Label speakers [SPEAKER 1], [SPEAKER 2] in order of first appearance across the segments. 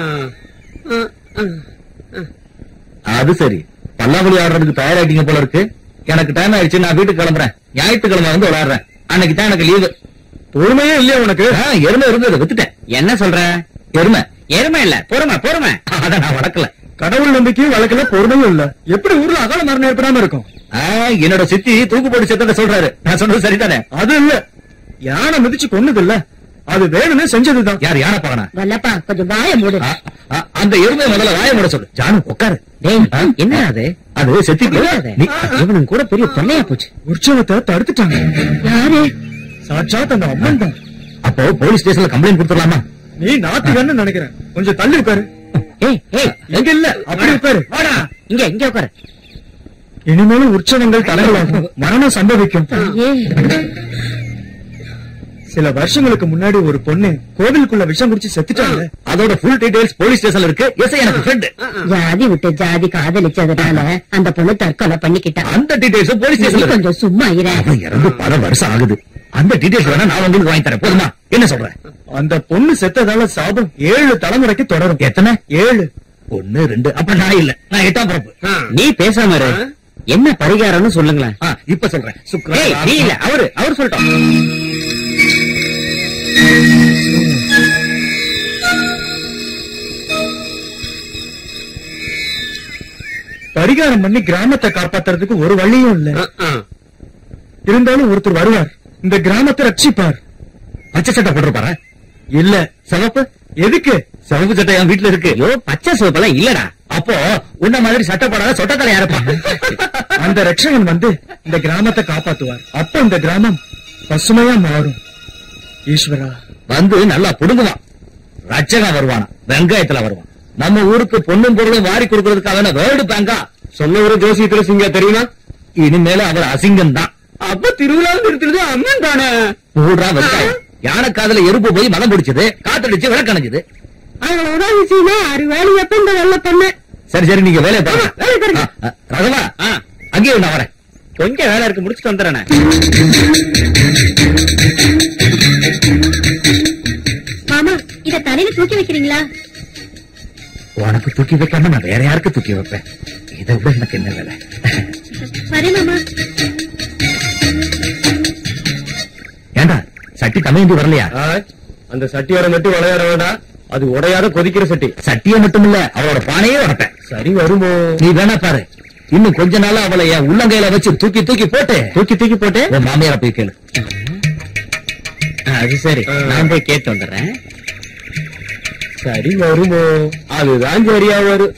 [SPEAKER 1] அது சரி பல்லாங்குழி ஆடுறதுக்கு தயாராயிட்டீங்க போல இருக்கு எனக்கு டைம் ஆயிடுச்சு நான் வீட்டுக்கு கிளம்புறேன் ஞாயிற்றுக்கிழமை வந்து விளையாடுறேன் அன்னைக்கு தான் எனக்கு லீவு பொறுமையே இல்லையா உனக்கு எருமை இருந்ததை வித்துட்டேன்
[SPEAKER 2] என்ன சொல்ற
[SPEAKER 1] எருமை
[SPEAKER 2] எருமை இல்ல பொறுமை பொறுமை
[SPEAKER 1] அத நான் வளர்க்கல
[SPEAKER 3] கடவுள் நம்பிக்கையும் வழக்கல பொறுமையும் இல்ல எப்படி ஊர்ல அகால மரணம் ஏற்படாம இருக்கும்
[SPEAKER 1] ஆ, என்னோட சித்தி தூக்கு போட்டு செத்தத சொல்றாரு நான் சொன்னது சரிதானே
[SPEAKER 3] அது இல்ல யானை மிதிச்சு கொன்னது இல்ல அது வேணும்னு செஞ்சதுதான்
[SPEAKER 1] யார் யானை பாக்கனா
[SPEAKER 4] வல்லப்பா கொஞ்சம் வாய மூடு
[SPEAKER 1] அந்த எருமை முதல்ல வாய மூட சொல்லு ஜானு உட்காரு
[SPEAKER 2] டேய்
[SPEAKER 1] ஆ?
[SPEAKER 2] என்ன அது
[SPEAKER 1] அது செத்திக்கு
[SPEAKER 2] தெரியாதே.
[SPEAKER 1] நீ
[SPEAKER 2] இவனும் கூட பெரிய தொல்லையா போச்சு
[SPEAKER 3] உற்சவத்தை தடுத்துட்டாங்க
[SPEAKER 4] யாரு
[SPEAKER 3] சாட்சாத் அந்த அம்மன் தான்
[SPEAKER 1] அப்போ போலீஸ் ஸ்டேஷன்ல கம்ப்ளைண்ட் கொடுத்துடலாமா
[SPEAKER 3] நீ நாத்திகன்னு நினைக்கிறேன் கொஞ்சம் தள்ளி உட்காரு
[SPEAKER 2] ஏய் ஏய்
[SPEAKER 3] எங்க இல்ல அப்படி உட்காரு
[SPEAKER 2] வாடா இங்க இங்க உட்காரு
[SPEAKER 3] இனிமேலும் உற்சவங்கள் தடங்களாகும் மரணம் சம்பவிக்கும்
[SPEAKER 4] ஏ
[SPEAKER 3] சில வருஷங்களுக்கு முன்னாடி ஒரு பொண்ணு கோவிலுக்குள்ள விஷம் குடிச்சு செத்துட்டாங்க
[SPEAKER 1] அதோட ஃபுல் டீடைல்ஸ் போலீஸ் ஸ்டேஷன்ல இருக்கு எஸ் எனக்கு ஃப்ரெண்ட்
[SPEAKER 4] ஜாதி விட்டு ஜாதி காதலிச்சதுனால அந்த பொண்ணு தற்கொலை பண்ணிக்கிட்டா
[SPEAKER 1] அந்த டீடைல்ஸ் போலீஸ்
[SPEAKER 4] நீ
[SPEAKER 1] ஸ்டேஷன்ல இருக்கு
[SPEAKER 4] கொஞ்சம் சும்மா இரு
[SPEAKER 1] அவன் இறந்து பல வருஷம் ஆகுது அந்த டீடைல்ஸ் வேணா நான் உங்களுக்கு வாங்கி தரேன் போதுமா என்ன சொல்றேன்
[SPEAKER 3] அந்த பொண்ணு செத்ததால சாபம் ஏழு தலைமுறைக்கு தொடரும்
[SPEAKER 1] எத்தனை
[SPEAKER 3] ஏழு
[SPEAKER 1] ஒன்னு ரெண்டு அப்ப நான் இல்ல நான் எட்டாம் பிறப்பு
[SPEAKER 2] நீ பேசாம இரு என்ன பரிகாரம்னு சொல்லுங்களேன்
[SPEAKER 1] ஆ, இப்ப சொல்றேன்
[SPEAKER 2] ஏய் நீ இல்ல
[SPEAKER 1] சுக்ரன்
[SPEAKER 2] அவரு அவர் சொல்லட்டும்
[SPEAKER 3] பரிகாரம் பண்ணி கிராமத்தை காப்பாத்துறதுக்கு ஒரு வழியும் இல்ல இருந்தாலும் ஒருத்தர் வருவார் இந்த கிராமத்தை ரட்சிப்பார்
[SPEAKER 1] பச்சை சட்டை போட்டிருப்பாரா
[SPEAKER 3] இல்ல
[SPEAKER 1] சிவப்பு
[SPEAKER 3] எதுக்கு
[SPEAKER 1] சிவப்பு சட்டை என் வீட்டுல இருக்கு
[SPEAKER 2] ஐயோ பச்சை சிவப்பெல்லாம் இல்லடா
[SPEAKER 1] அப்போ உன்ன மாதிரி சட்டை போடாத சொட்டத்தலை யாருப்பா
[SPEAKER 3] அந்த ரட்சகன் வந்து இந்த கிராமத்தை காப்பாத்துவார் அப்ப இந்த கிராமம் பசுமையா மாறும் ஈஸ்வரா
[SPEAKER 1] வந்து நல்லா புடுங்குவான் ரச்சகன் வருவானா வெங்காயத்துல வருவான் நம்ம ஊருக்கு பொண்ணும் பொருளும் வாரி கொடுக்கறதுக்காக வேர்ல்டு பேங்கா
[SPEAKER 3] சொன்ன ஒரு ஜோசியத்துல சிங்க தெரியுமா
[SPEAKER 1] இனிமேல அவர் அசிங்கம் தான்
[SPEAKER 2] அப்ப திருவிழா நிறுத்துறது அம்மன் தானே
[SPEAKER 1] ஊடுறா வெங்காயம் யானை காதுல எறும்பு போய் மதம் பிடிச்சது காத்தடிச்சு விளக்கணைஞ்சது
[SPEAKER 4] அவ்வளவுதான் விஷயமா ஆறு வேலை எப்ப இந்த வெள்ள பண்ண
[SPEAKER 1] சரி சரி நீங்க வேலையை
[SPEAKER 4] வேலையை
[SPEAKER 1] பாருங்க
[SPEAKER 4] பாருங்க.
[SPEAKER 1] ஆ, ஆ, ரகவா
[SPEAKER 2] ஆ,
[SPEAKER 1] அங்கேயே நான் வரேன்
[SPEAKER 2] கொஞ்சம் வேலை இருக்கு முடிச்சுட்டு வந்துடுறேன்
[SPEAKER 4] மாமா இத தலையில தூக்கி வைக்கிறீங்களா
[SPEAKER 1] உனக்கு தூக்கி வைக்காம நான் வேற யாருக்கு தூக்கி வைப்பேன் இதை விட எனக்கு என்ன வேலை
[SPEAKER 4] வரேன் மாமா
[SPEAKER 1] ஏண்டா சட்டி தமையந்தி வரலையா
[SPEAKER 3] அந்த சட்டியார மட்டும் விளையாட வேண்டாம் அது உடையாத கொதிக்கிற சட்டி
[SPEAKER 1] சட்டியை மட்டும் இல்ல அவளோட பானையே உடப்பேன்
[SPEAKER 3] சரி வருமோ
[SPEAKER 1] நீ வேணா பாரு இன்னும் கொஞ்ச நாளா அவளை என் உள்ளங்கையில வச்சு தூக்கி தூக்கி போட்டு
[SPEAKER 2] தூக்கி தூக்கி போட்டு
[SPEAKER 1] உன் மாமியார போய் கேளு
[SPEAKER 2] அது சரி நான் போய் கேட்டு வந்துடுறேன்
[SPEAKER 3] சரி வருமோ அதுதான் சரியா வரும்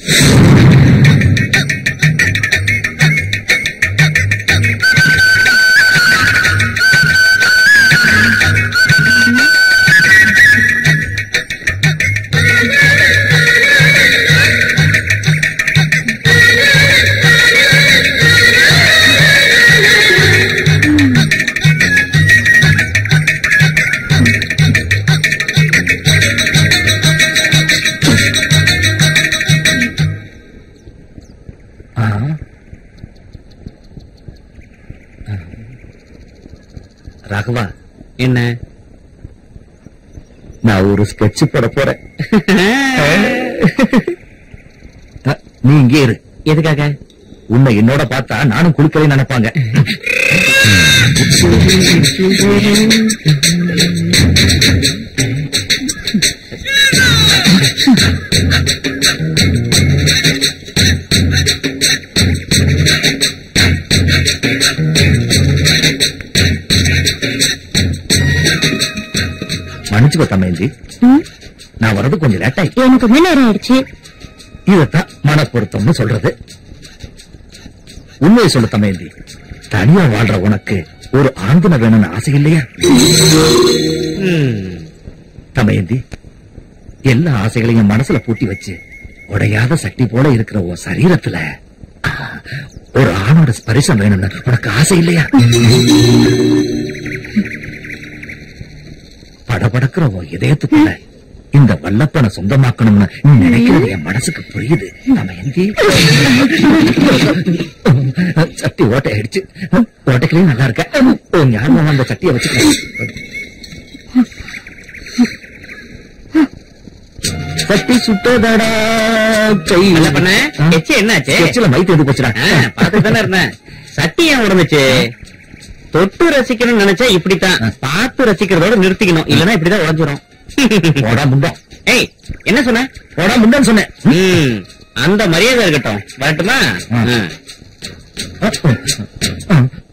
[SPEAKER 1] ஆ. ஆ. ராகவா
[SPEAKER 2] என்ன
[SPEAKER 1] நான் ஒரு ஸ்கெட்ச் போட போறேன் அ, நீ இங்கே இரு
[SPEAKER 2] எதுக்காக
[SPEAKER 1] உன்னை என்னோட பார்த்தா நானும் குளிக்கலைன்னு நினைப்பாங்க மன்னிச்சுக்கோ தம்பி நான் வர்றது கொஞ்சம் லேட் ஆயிடுச்சு
[SPEAKER 4] எனக்கு ரொம்ப நேரம் ஆயிடுச்சு
[SPEAKER 1] இதத்தான் மனப்பொருத்தம்னு சொல்றது உண்மையை சொல்ல தமையந்தி தனியா வாழ்ற உனக்கு ஒரு ஆந்தன வேணும்னு ஆசை இல்லையா தமையந்தி எல்லா ஆசைகளையும் மனசுல பூட்டி வச்சு உடையாத சக்தி போல இருக்கிற உன் சரீரத்துல ஆ, ஒரு ஆணோட ஸ்பரிசம் வேணும்னு உனக்கு ஆசை இல்லையா படபடக்கிற உன் இதயத்துக்குள்ள இந்த வல்லப்பனை சொந்தமாக்கணும்னு நீ நினைக்கிறது என் மனசுக்கு புரியுது தமையந்தி சட்டி ஓட்டை ஆயிடுச்சு ஓட்டைக்கிலையும் நல்லா இருக்க உன் ஞாபகம் அந்த சட்டியை வச்சுக்க சட்டி சுட்டதடா கை
[SPEAKER 2] என்ன பண்ண எச்சு என்னாச்சு
[SPEAKER 1] எச்சில மைத்து எது போச்சுடா
[SPEAKER 2] பார்த்து தானே இருந்தேன் சட்டி ஏன் உடம்புச்சு தொட்டு ரசிக்கணும்னு நினைச்சா இப்படித்தான்
[SPEAKER 1] ஆ.
[SPEAKER 2] பார்த்து ரசிக்கிறதோட நிறுத்திக்கணும் இல்லன்னா இப்படிதான் உடஞ்சிரும்
[SPEAKER 1] போடா முண்டம்
[SPEAKER 2] ஏய் என்ன சொன்ன
[SPEAKER 1] போடா முண்டம் சொன்னேன்
[SPEAKER 2] ம், அந்த மரியாதை இருக்கட்டும் வரட்டுமா
[SPEAKER 1] ஆ.
[SPEAKER 2] ஆ.
[SPEAKER 1] ஆ.